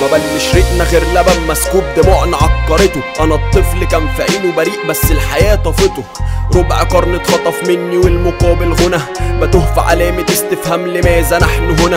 ما بلش ريقنا غير لبن مسكوب دموعنا عكرته انا الطفل كان في عينه بريء بس الحياة طفته ربع قرن اتخطف مني والمقابل غنى بتوه في علامة استفهام لماذا نحن هنا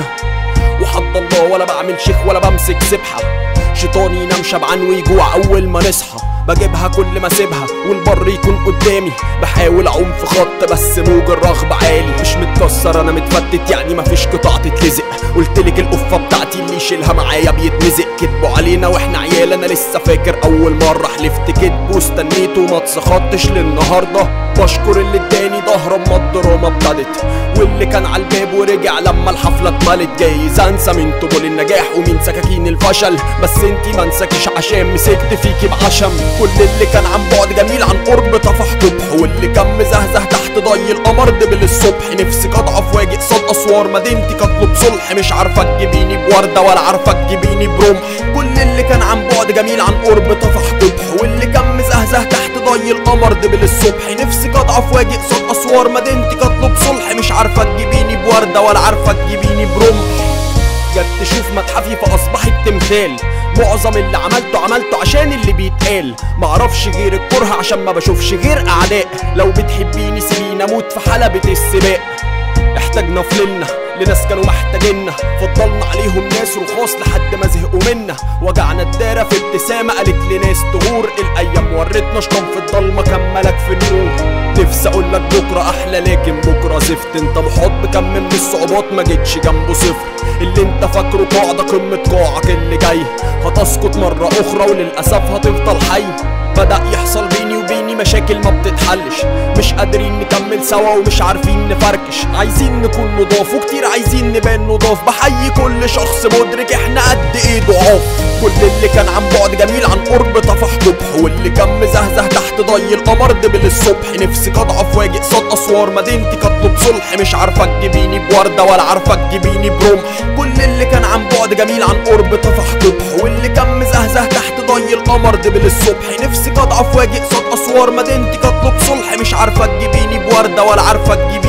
وحد الله ولا بعمل شيخ ولا بمسك سبحة شيطاني ينام شبعان ويجوع اول ما نصحى بجيبها كل ما اسيبها والبر يكون قدامي بحاول اعوم في خط بس موج الرغبة عالي مش متكسر انا متفتت يعني مفيش قطع تتلزق قلتلك القفة بتاعتي اللي يشيلها معايا بيتمزق كدبوا علينا واحنا عيال انا لسه فاكر اول مرة حلفت كدب واستنيت وما اتسخطتش للنهاردة بشكر اللي اداني ظهر اما الدراما ابتدت واللي كان على الباب ورجع لما الحفلة اتملت جايز انسى من طبول النجاح ومن سكاكين الفشل بس انتي منسكش عشان مسكت فيكي بعشم كل اللي كان عن بعد جميل عن قرب طفح قبح واللي كان مزهزه تحت ضي القمر دبل الصبح نفسي اضعف واجي قصاد اسوار مدينتي كطلب صلح مش عارفه تجيبيني بورده ولا عارفه تجيبيني برمح كل اللي كان عن بعد جميل عن قرب طفح قبح واللي كان مزهزه تحت ضي القمر دبل الصبح نفسي اضعف واجي قصاد اسوار مدينتي كطلب صلح مش عارفه تجيبيني بورده ولا عارفه تجيبيني برمح جت تشوف متحفي فاصبحت تمثال معظم اللي عملته عملته عشان اللي بيتقال معرفش غير الكره عشان ما بشوفش غير اعداء لو بتحبيني سيبيني اموت في حلبة السباق احتاجنا فلنا لناس كانوا محتاجيننا فضلنا عليهم ناس رخاص لحد ما زهقوا منا وجعنا الدارة في ابتسامة قالت لناس تغور الايام ورتنا شطان في الضلمة كملك في النور نفسي اقول لك بكره احلى لكن بكره زفت انت محاط بكم من الصعوبات ما جيتش جنبه صفر اللي انت فاكره قاعده قمه قاعك اللي جاي هتسقط مره اخرى وللاسف هتفضل حي بدأ يحصل بيني وبيني مشاكل ما بتتحلش مش قادرين نكمل سوا ومش عارفين نفركش عايزين نكون نضاف وكتير عايزين نبان نضاف بحيي كل شخص مدرك احنا قد ايه ضعاف كل اللي كان عن بعد جميل عن قرب طفح قبح واللي كان مزهزه تحت ضي القمر دبل الصبح نفسي اضعف واجي قصاد اسوار مدينتي كطلب صلح مش عارفه تجيبيني بورده ولا عارفه تجيبيني برمح كل اللي كان عن بعد جميل عن قرب طفح قبح واللي كان مزهزه تحت ضي القمر دبل الصبح نفسي اضعف واجي قصاد اسوار مدينتي كطلب صلح مش عارفه تجيبيني بورده ولا عارفه تجيبيني